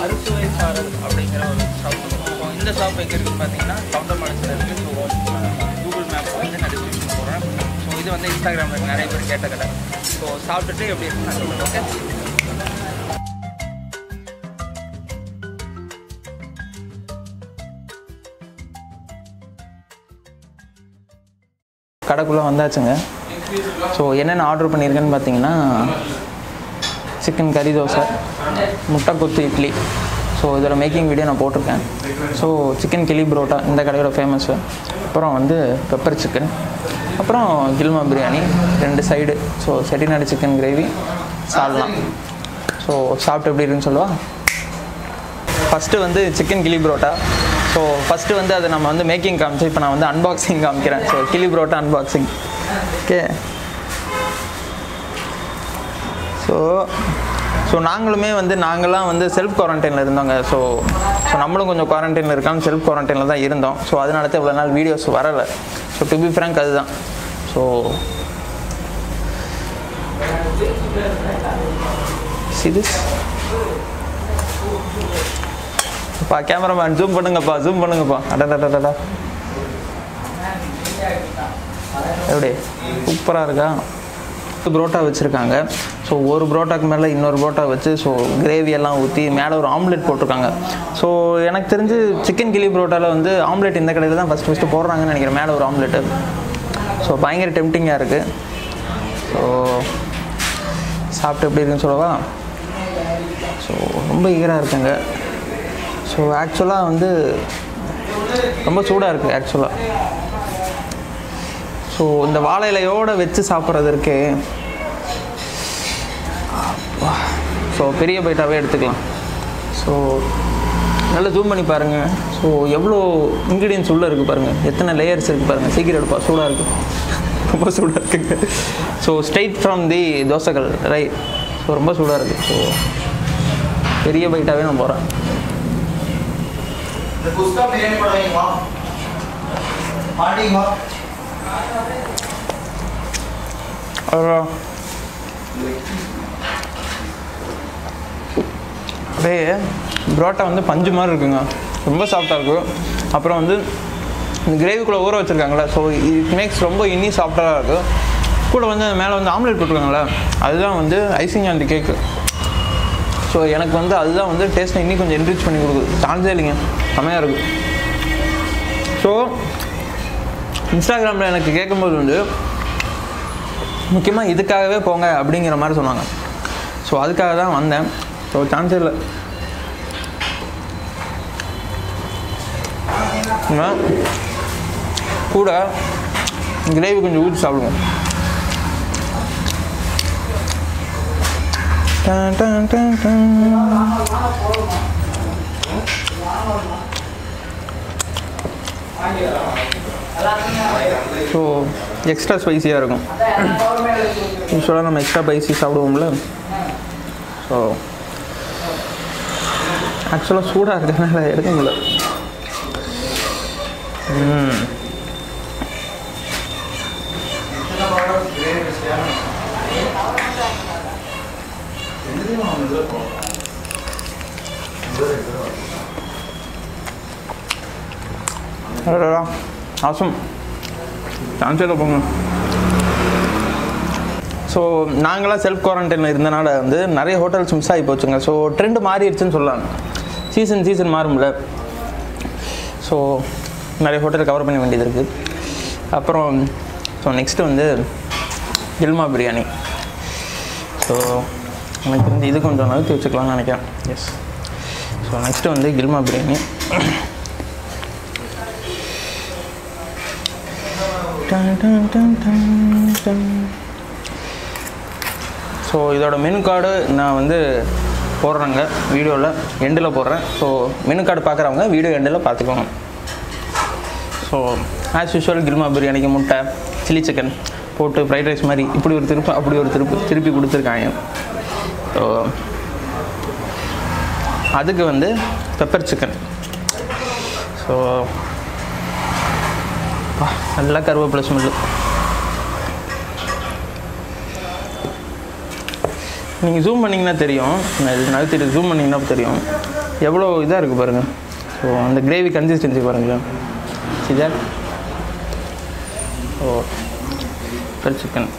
அறுசுவை சாரல் அப்படிங்கிற ஒரு ஷாப் ஸோ இந்த ஷாப் எங்கே இருக்குன்னு பார்த்தீங்கன்னா கவுண்டமலத்தில் இருக்குது ஸோ கூகுள் மேப் வந்து நான் டிஸ்கிரிப்ஷன் போடுறேன் ஸோ இது வந்து இன்ஸ்டாகிராமில் நிறைய பேர் கேட்ட கடை ஸோ சாப்பிட்டுட்டு எப்படி இருக்குன்னு நான் சொல்லுவேன் ஓகே கடைக்குள்ளே வந்தாச்சுங்க ஸோ என்னென்ன ஆர்டர் பண்ணியிருக்கேன்னு பார்த்தீங்கன்னா சிக்கன் கறி தோசை முட்டை கொத்து இட்லி ஸோ இதோட மேக்கிங் வீடியோ நான் போட்டிருக்கேன் ஸோ சிக்கன் கிளி புரோட்டா இந்த கடையோட ஃபேமஸ்ஸு அப்புறம் வந்து பெப்பர் சிக்கன் அப்புறம் கில்மா பிரியாணி ரெண்டு side so Chettinad chicken gravy salna so சாப்பிட்டு எப்படி இருக்குன்னு சொல்லுவா ஃபஸ்ட்டு வந்து சிக்கன் கிளி புரோட்டா ஸோ ஃபஸ்ட்டு வந்து அதை நம்ம வந்து மேக்கிங் காமிச்சு இப்போ நான் வந்து அன்பாக்சிங் காமிக்கிறேன் ஸோ கிளி parotta unboxing okay so so நாங்களுமே வந்து நாங்களாம் வந்து செல்ஃப் குவாரண்டைனில் இருந்தோங்க ஸோ ஸோ நம்மளும் கொஞ்சம் குவாரண்டைனில் இருக்காமல் செல்ஃப் குவாரண்டைனில் தான் இருந்தோம் ஸோ அதனால தான் இவ்வளோ நாள் வீடியோஸ் வரலை ஸோ டு பி ஃப்ரங்க் அதுதான் ஸோ see this பா கேமராமேன் ஜூம் பண்ணுங்கப்பா ஜூம் பண்ணுங்கப்பா அடடடடடா எப்படி சூப்பராக இருக்கா புரோட்டா வச்சுருக்காங்க ஸோ ஒரு புரோட்டாக்கு மேலே இன்னொரு புரோட்டா வச்சு ஸோ கிரேவி எல்லாம் ஊற்றி மேலே ஒரு ஆம்லெட் போட்டிருக்காங்க ஸோ எனக்கு தெரிஞ்சு சிக்கன் கிளி புரோட்டாவில் வந்து ஆம்லெட் இந்த கடையில் தான் ஃபஸ்ட்டு ஃபஸ்ட்டு போடுறாங்கன்னு நினைக்கிறேன் மேலே ஒரு ஆம்லெட்டு ஸோ பயங்கர டெம்டிங்காக இருக்குது ஸோ சாப்பிட்டு எப்படி இருக்குன்னு சொல்லவா ஸோ ரொம்ப ஈகராக இருக்குங்க ஸோ ஆக்சுவலாக வந்து ரொம்ப சூடாக இருக்குது ஆக்சுவலாக ஸோ இந்த வாழை இலையோடு வச்சு சாப்பிட்றதற்கு ஸோ பெரிய பைட்டாவே எடுத்துக்கலாம் ஸோ நல்லா ஜூம் பண்ணி பாருங்கள் ஸோ எவ்வளோ இன்க்ரீடியன்ஸ் உள்ளே இருக்குது பாருங்கள் எத்தனை லேயர்ஸ் இருக்குது பாருங்கள் சீக்கிரம் எடுப்பா சூடாக இருக்குது ரொம்ப சூடாக இருக்குங்க ஸோ ஸ்ட்ரைட் ஃப்ரம் தி தோசைகள் ரைட் ஸோ ரொம்ப சூடாக இருக்குது ஸோ பெரிய பைட்டாவே நான் போகிறேன் उसका बिरयानी पड़ेगी वहाँ पार्टी वहाँ அப்புறம் அப்படியே புரோட்டா வந்து பஞ்சு மாதிரி இருக்குங்க ரொம்ப சாஃப்டாக இருக்கும் அப்புறம் வந்து இந்த கிரேவிக்குள்ளே ஊற வச்சுருக்காங்களே ஸோ இட் மேக்ஸ் ரொம்ப இன்னி சாஃப்டாக இருக்கும் கூட வந்து அது மேலே வந்து ஆம்லெட் போட்டிருக்காங்களே அதுதான் வந்து icing on the cake so எனக்கு வந்து அதுதான் வந்து டேஸ்ட்டை இன்னும் கொஞ்சம் என்ரிச் பண்ணி கொடுக்குது சான்ஸே இல்லைங்க செமையாக இருக்குது ஸோ இன்ஸ்டாகிராமில் எனக்கு கேட்கும்போது வந்து முக்கியமாக இதுக்காகவே போங்க அப்படிங்கிற மாதிரி சொன்னாங்க ஸோ அதுக்காக தான் வந்தேன் ஸோ சான்ஸே இல்லை ஆனா, கூட கிரேவி கொஞ்சம் ஊற்றி சாப்பிடுவோம் டன் டன் டன் டன். ஸோ எக்ஸ்ட்ரா ஸ்பைசியாக இருக்கும் யூஸ்வலாக நம்ம எக்ஸ்ட்ரா ஸ்பைசி சாப்பிடுவோம்ல ஸோ ஆக்சுவலாக சூடாக இருக்கிறதுனால எடுக்க முடியல ம் அடடா ஆசம் சான்ஸில் போங்க ஸோ நாங்களாம் செல்ஃப் குவாரண்டைனில் இருந்தனால வந்து நிறைய ஹோட்டல்ஸ் மிஸ் ஆகி போச்சுங்க ஸோ ட்ரெண்டு மாறிடுச்சுன்னு சொல்லலாம் சீசன் சீசன் மாறும்ல ஸோ நிறைய ஹோட்டல் கவர் பண்ண வேண்டியது இருக்குது அப்புறம் ஸோ நெக்ஸ்ட்டு வந்து கில்மா பிரியாணி ஸோ எனக்கு வந்து இது கொஞ்சம் நகர்த்தி வச்சுக்கலாம்னு நினைக்கிறேன் எஸ் ஸோ நெக்ஸ்ட்டு வந்து கில்மா பிரியாணி டன் டன் டன் டன் டன். ஸோ இதோட மெனு கார்டு நான் வந்து போடுறேங்க வீடியோவில் எண்டில் போடுறேன் ஸோ மெனு கார்டு பார்க்குறவங்க வீடியோ எண்டில் பார்த்துக்கோங்க ஸோ ஆஸ் யூஷுவல் கில்மா பிரியாணிக்கு முட்டை சில்லி சிக்கன் போட்டு ஃப்ரைட் ரைஸ் மாதிரி இப்படி ஒரு திருப்பு அப்படி ஒரு திருப்பு திருப்பி கொடுத்துருக்காங்க ஸோ அதுக்கு வந்து பெப்பர் சிக்கன் ஸோ நல்லா கருவேப்பிலை ஸ்மெல்லு நீங்கள் ஜூம் பண்ணிங்கன்னா தெரியும் நான் இது நகர்த்திட்டு ஜூம் பண்ணிங்கன்னா தெரியும் எவ்வளோ இதாக இருக்குது பாருங்கள் ஸோ அந்த கிரேவி கன்சிஸ்டன்சி பாருங்களேன் இதா ஓ பெர் சிக்கன்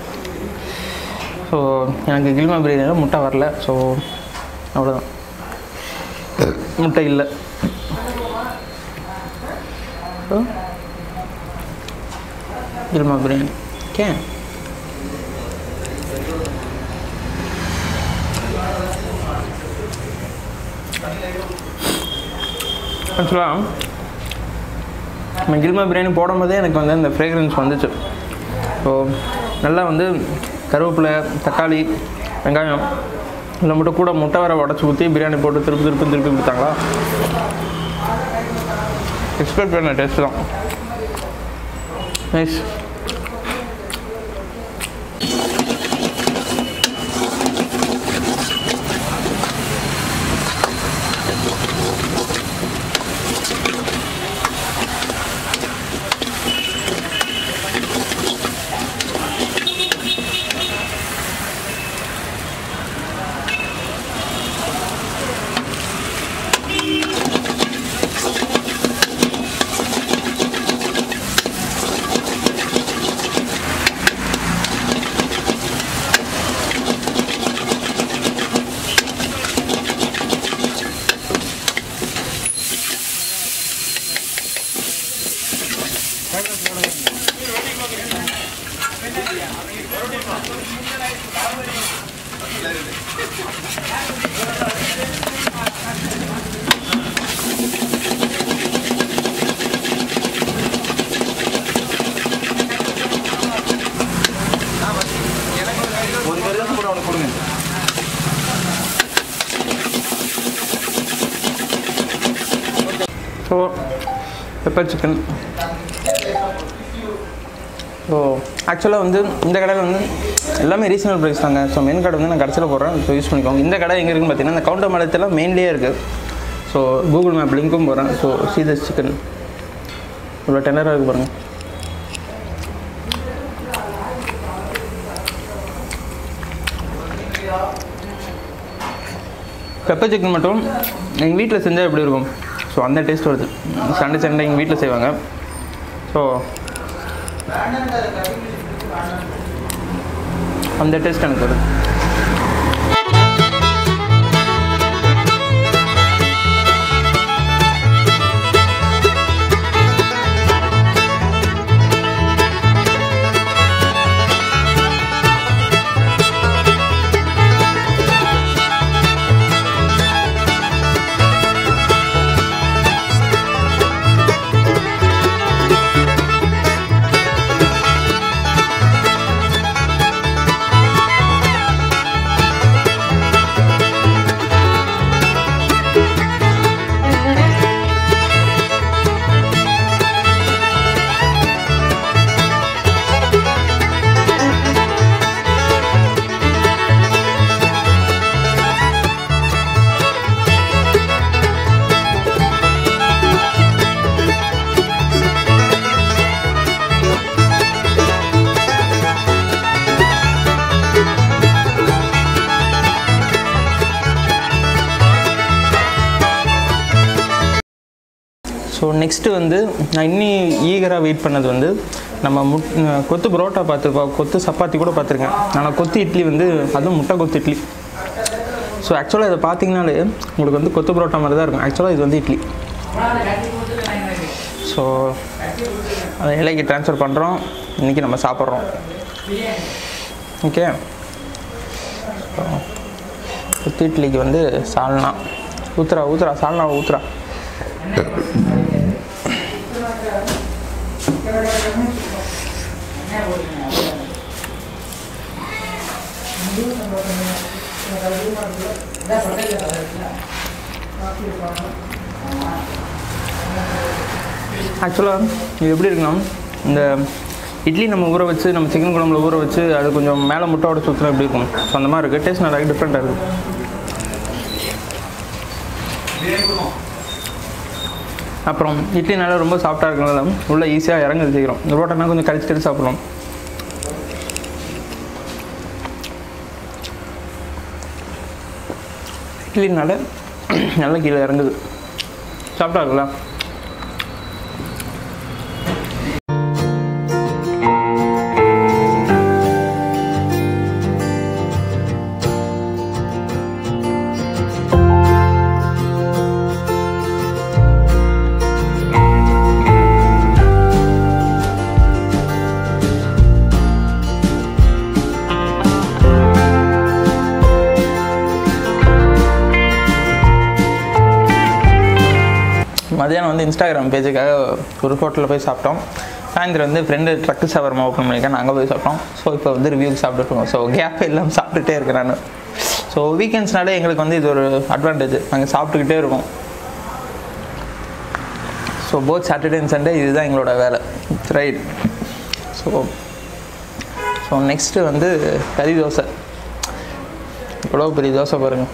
ஸோ எனக்கு கில்மா பிரியாணியில் முட்டை வரல ஸோ அவ்வளோதான் முட்டை இல்லை ஸோ கில்மா பிரியாணி ஓகே ஆக்சுவலாக நம்ம கில்மா பிரியாணி போடும்போதே எனக்கு வந்து அந்த ஃப்ரேக்ரன்ஸ் வந்துச்சு ஸோ நல்லா வந்து கருவேப்பிலை தக்காளி வெங்காயம் இதில் மட்டும் கூட முட்டை வர உடச்சி ஊற்றி பிரியாணி போட்டு திருப்பி திருப்பி திருப்பி கொடுத்தாங்களா எக்ஸ்பெக்ட் பண்ண டேஸ்ட் தான் நைஸ் ஒரு கருது கூட அவனுக்கு கொடுங்க ஸோ பெப்பர் சிக்கன் ஸோ ஆக்சுவலாக வந்து இந்த கடையில் வந்து எல்லாமே ரீசனல் ப்ரைஸ் தாங்க ஸோ மெயின் கடை வந்து நான் கடைசியில் போடுறேன் ஸோ யூஸ் பண்ணிக்கோங்க இந்த கடை எங்கே இருக்குன்னு பார்த்தீங்கன்னா இந்த கவுண்டர் மலத்தில் மெயின்லேயே இருக்குது ஸோ கூகுள் மேப் லிங்க்கும் போகிறேன் ஸோ சீதஸ் சிக்கன் இவ்வளோ டென்னராக இருக்கு பாருங்கள் பெப்பர் சிக்கன் மட்டும் எங்கள் வீட்டில் செஞ்சால் எப்படி இருக்கும் ஸோ அந்த டேஸ்ட் வருது சண்டே சண்டே எங்கள் வீட்டில் செய்வாங்க ஸோ அந்த டேஸ்ட் எனக்கு வருது ஸோ நெக்ஸ்ட்டு வந்து நான் இன்னி ஈகராக வெயிட் பண்ணது வந்து நம்ம முட் கொத்து புரோட்டா பார்த்துருப்போம் கொத்து சப்பாத்தி கூட பார்த்துருக்கேன் ஆனால் கொத்து இட்லி வந்து அதுவும் முட்டை கொத்து இட்லி ஸோ ஆக்சுவலாக இதை பார்த்தீங்கனாலே உங்களுக்கு வந்து கொத்து புரோட்டா மாதிரி தான் இருக்கும் ஆக்சுவலாக இது வந்து இட்லி ஸோ அதை இலைக்கு ட்ரான்ஸ்ஃபர் பண்ணுறோம் இன்றைக்கி நம்ம சாப்பிட்றோம் ஓகே கொத்து இட்லிக்கு வந்து சால்னா ஊத்துறா ஊத்துறா சால்னா ஊத்துறா ஆக்சுவலாக இது எப்படி இருக்குன்னா இந்த இட்லி நம்ம ஊற வச்சு நம்ம சிக்கன் குழம்புல ஊற வச்சு அது கொஞ்சம் மேலே முட்டையோட சுற்றுனா எப்படி இருக்கும் ஸோ அந்த மாதிரி இருக்குது டேஸ்ட் நல்லா டிஃப்ரெண்ட்டாக இருக்குது அப்புறம் இட்லி நல்லா ரொம்ப சாஃப்டாக இருக்கிறனால உள்ளே ஈஸியாக இறங்குது சீக்கிரம் இந்த ரோட்டனா கொஞ்சம் கடிச்சு கடிச்சு சாப்பிட்றோம் இட்லினால நல்லா கீழே இறங்குது சாப்பிட்டா இருக்குல்ல மதியானம் வந்து இன்ஸ்டாகிராம் பேஜுக்காக ஒரு ஹோட்டலில் போய் சாப்பிட்டோம் சாயந்தரம் வந்து ஃப்ரெண்டு ட்ரக்கு சவர்மா ஓப்பன் பண்ணியிருக்கேன் நாங்கள் போய் சாப்பிட்டோம் ஸோ இப்போ வந்து ரிவ்யூக்கு சாப்பிட்டுருக்கோம் ஸோ கேப் இல்லாமல் சாப்பிட்டுட்டே இருக்கேன் நான் ஸோ வீக்கெண்ட்ஸ்னாலே எங்களுக்கு வந்து இது ஒரு அட்வான்டேஜ் நாங்கள் சாப்பிட்டுக்கிட்டே இருக்கோம் so both Saturday and Sunday இதுதான் எங்களோட வேலை ரைட் ஸோ ஸோ நெக்ஸ்ட்டு வந்து கறி தோசை எவ்வளோ பெரிய தோசை பாருங்கள்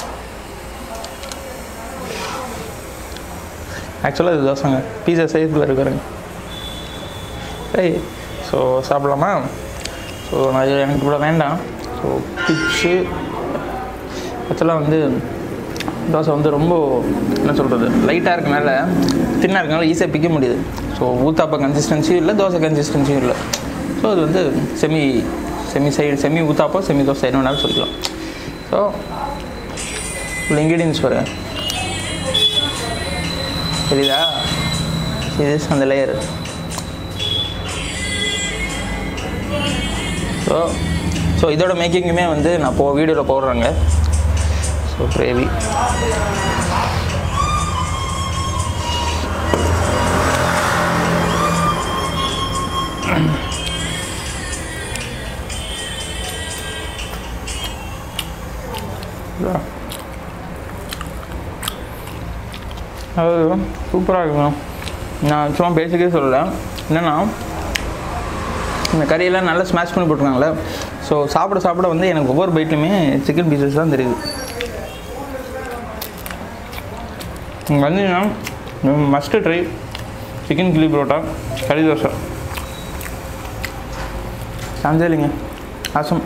ஆக்சுவலாக இது தோசைங்க பீஸா சைஸில் இருக்கிறேங்க சரி ஸோ சாப்பிடலாமா ஸோ நான் இது எனக்கு இவ்வளோ வேண்டாம் ஸோ பிச்சு ஆக்சுவலாக வந்து தோசை வந்து ரொம்ப என்ன சொல்கிறது லைட்டாக இருக்கனால தின்னாக இருக்கனால ஈஸியாக பிக்க முடியுது ஸோ ஊத்தாப்ப கன்சிஸ்டன்சியும் இல்லை தோசை கன்சிஸ்டன்சியும் இல்லை ஸோ அது வந்து semi semi side semi uttapam semi dosa என்ன வேணாலும் சொல்லிக்கலாம் ஸோ உள்ள இன்க்ரீடியன்ஸ் பாருங்கள் தெரியுதா இது அந்த லேயர் ஸோ ஸோ இதோட மேக்கிங்குமே வந்து நான் இப்போ வீடியோவில் போடுறேங்க ஸோ கிரேவி அது சூப்பராக இருக்கும் நான் சும்மா பேசிக்கே சொல்லலை என்னென்னா இந்த கறியெல்லாம் நல்லா ஸ்மாஷ் பண்ணி போட்டிருக்காங்களே ஸோ சாப்பிட சாப்பிட வந்து எனக்கு ஒவ்வொரு பைட்லையுமே சிக்கன் பீசஸ் தான் தெரியுது இங்கே வந்தீங்கன்னா மஸ்ட்டு ட்ரை சிக்கன் கிளி பரோட்டா கறி தோசை சாஞ்சே இல்லைங்க ஆசம்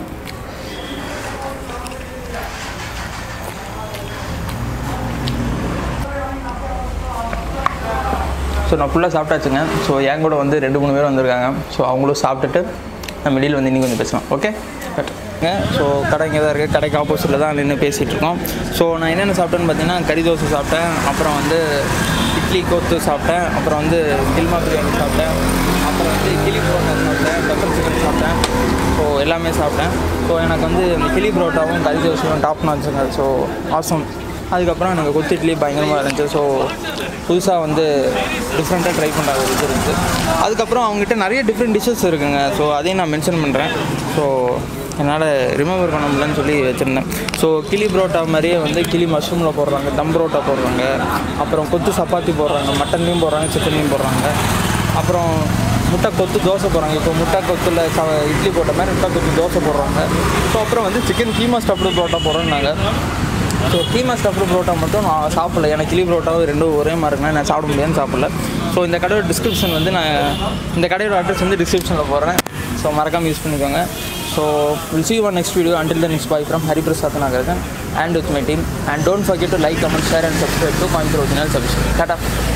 ஸோ நான் ஃபுல்லாக சாப்பிட்டாச்சுங்க ஸோ என் கூட வந்து ரெண்டு மூணு பேர் வந்திருக்காங்க ஸோ அவங்களும் சாப்பிட்டுட்டு நம்ம வெளியில் வந்து இன்னும் கொஞ்சம் பேசலாம் ஓகே ஸோ கடை இங்கே தான் இருக்குது கடைக்கு ஆப்போசிட்டில் தான் நின்று பேசிகிட்டு இருக்கோம் ஸோ நான் என்னென்ன சாப்பிட்டேன்னு பார்த்தீங்கன்னா கறி தோசை சாப்பிட்டேன் அப்புறம் வந்து இட்லி கோத்து சாப்பிட்டேன் அப்புறம் வந்து கில்மா பிரியாணி சாப்பிட்டேன் அப்புறம் வந்து கிளி பரோட்டா சாப்பிட்டேன் பெப்பர் சிக்கன் சாப்பிட்டேன் ஸோ எல்லாமே சாப்பிட்டேன் ஸோ எனக்கு வந்து இந்த கிளி பரோட்டாவும் கறி தோசையும் டாப் நாச்சுங்க ஸோ ஆசம் அதுக்கப்புறம் எனக்கு கொத்து இட்லி பயங்கரமாக இருந்துச்சு ஸோ புதுசாக வந்து டிஃப்ரெண்ட்டாக ட்ரை பண்ணுற ஒரு இது இருந்துச்சு அதுக்கப்புறம் அவங்ககிட்ட நிறைய டிஃப்ரெண்ட் டிஷ்ஷஸ் இருக்குங்க ஸோ அதையும் நான் மென்ஷன் பண்ணுறேன் ஸோ என்னால் ரிமெம்பர் பண்ண முடியலன்னு சொல்லி வச்சுருந்தேன் ஸோ கிளி பரோட்டா மாதிரியே வந்து கிளி மஷ்ரூமில் போடுறாங்க தம் பரோட்டா போடுறாங்க அப்புறம் கொத்து சப்பாத்தி போடுறாங்க மட்டன்லேயும் போடுறாங்க சிக்கன்லேயும் போடுறாங்க அப்புறம் முட்டை கொத்து தோசை போடுறாங்க இப்போ முட்டை கொத்தில் ச இட்லி போட்ட மாதிரி முட்டை கொத்து தோசை போடுறாங்க ஸோ அப்புறம் வந்து சிக்கன் கீமா ஸ்டஃப்டு பரோட்டா போடுறோன்னாங்க ஸோ கீமா ஸ்டஃப்டு பரோட்டா மட்டும் நான் சாப்பிடல எனக்கு கிளி பரோட்டாவும் ரெண்டும் ஒரே மாதிரி இருக்குன்னா நான் சாப்பிட முடியாதுன்னு சாப்பிடல ஸோ இந்த கடையோட டிஸ்கிரிப்ஷன் வந்து நான் இந்த கடையோட அட்ரஸ் வந்து டிஸ்கிரிப்ஷனில் போடுறேன் ஸோ மறக்காமல் யூஸ் பண்ணிக்கோங்க so will see you on next video until then it's bye from Hariprasad Nagarajan and with my team and don't forget to like comment share and subscribe to Coimbatore original சபிஷன் டாட்டா